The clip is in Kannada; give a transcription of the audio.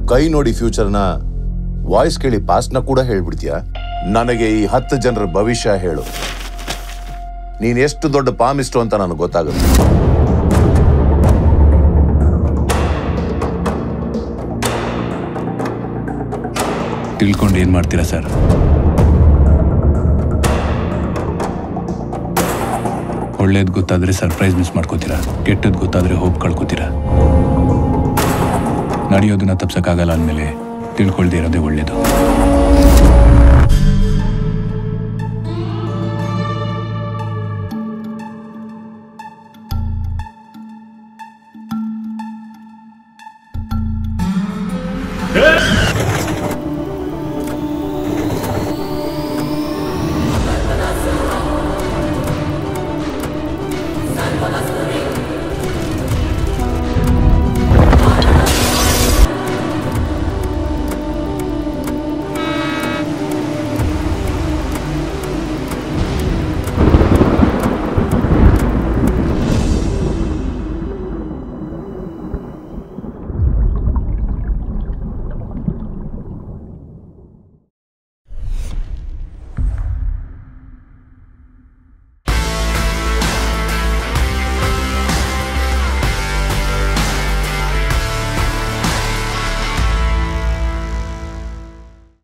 ಕೈ ನೋಡಿ ಫ್ಯೂಚರ್ನ ವಾಯ್ಸ್ ಕೇಳಿ ಪಾಸ್ಟ್ನ ಕೂಡ ಹೇಳ್ಬಿಡ್ತೀಯಾ ನನಗೆ ಈ ಹತ್ತು ಜನರ ಭವಿಷ್ಯ ಹೇಳು ನೀನ್ ಎಷ್ಟು ದೊಡ್ಡ ಪಾಮಿಸ್ಟು ಅಂತ ನನಗೆ ಗೊತ್ತಾಗುತ್ತೆ ತಿಳ್ಕೊಂಡು ಏನು ಮಾಡ್ತೀರಾ ಸರ್ ಒಳ್ಳೇದು ಗೊತ್ತಾದ್ರೆ ಸರ್ಪ್ರೈಸ್ ಮಿಸ್ ಮಾಡ್ಕೋತೀರಾ ಕೆಟ್ಟದ್ದು ಗೊತ್ತಾದ್ರೆ ಹೋಪ್ ಕಳ್ಕೊತೀರಾ ನಡೆಯೋದನ್ನ ತಪ್ಸಕ್ಕಾಗಲ್ಲ ಅಂದಮೇಲೆ ತಿಳ್ಕೊಳ್ದೇ ಇರೋದೇ ಒಳ್ಳೇದು